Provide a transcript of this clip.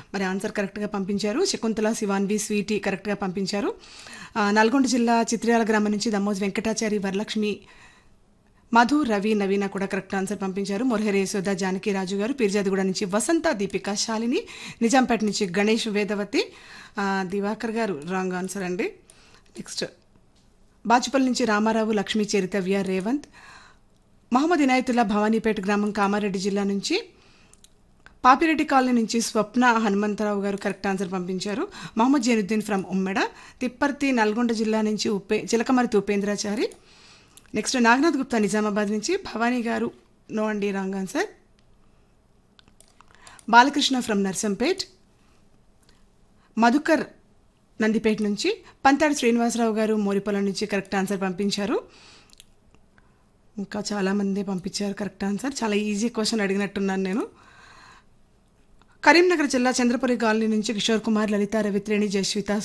మరి ఆన్సర్ కరెక్ట్గా పంపించారు శకుంతల శివాన్వి స్వీటీ కరెక్ట్గా పంపించారు ఆ, నల్గొండ జిల్లా చిత్రియాల గ్రామం నుంచి దమ్మోజ్ వెంకటాచారి వరలక్ష్మి మధు రవి నవీన కూడా కరెక్ట్ ఆన్సర్ పంపించారు మొరహరి యశోద జానకి రాజు గారు పీర్జాదిగూడ నుంచి వసంత దీపిక శాలిని నిజాంపేట నుంచి గణేష్ వేదవతి ఆ, దివాకర్ గారు రాంగ్ ఆన్సర్ అండి నెక్స్ట్ బాచుపల్లి నుంచి రామారావు లక్ష్మీ చరితవ్య రేవంత్ మహమ్మద్ ఇనాయతుల్లా భవానీపేట గ్రామం కామారెడ్డి జిల్లా నుంచి పాపిరెడ్డి కాలనీ నుంచి స్వప్న హనుమంతరావు గారు కరెక్ట్ ఆన్సర్ పంపించారు మహమ్మద్ జైనుద్దీన్ ఫ్రమ్ ఉమ్మెడ తిప్పర్తి నల్గొండ జిల్లా నుంచి ఉపే చిలకమరితి ఉపేంద్రాచారి నెక్స్ట్ నాగనాథ్ గుప్తా నిజామాబాద్ నుంచి భవానీ గారు నో అండి wrong answer Balakrishna from Narsampet Madhukar Nandipet నుంచి పంతాడి శ్రీనివాసరావు గారు మోరిపొలం నుంచి కరెక్ట్ ఆన్సర్ పంపించారు ఇంకా చాలామంది పంపించారు కరెక్ట్ ఆన్సర్ చాలా ఈజీ క్వశ్చన్ అడిగినట్టున్నాను నేను కరీంనగర్ జిల్లా చంద్రపురి కాలనీ నుంచి కిషోర్ కుమార్ లలిత రవిత్రేణి జస్విత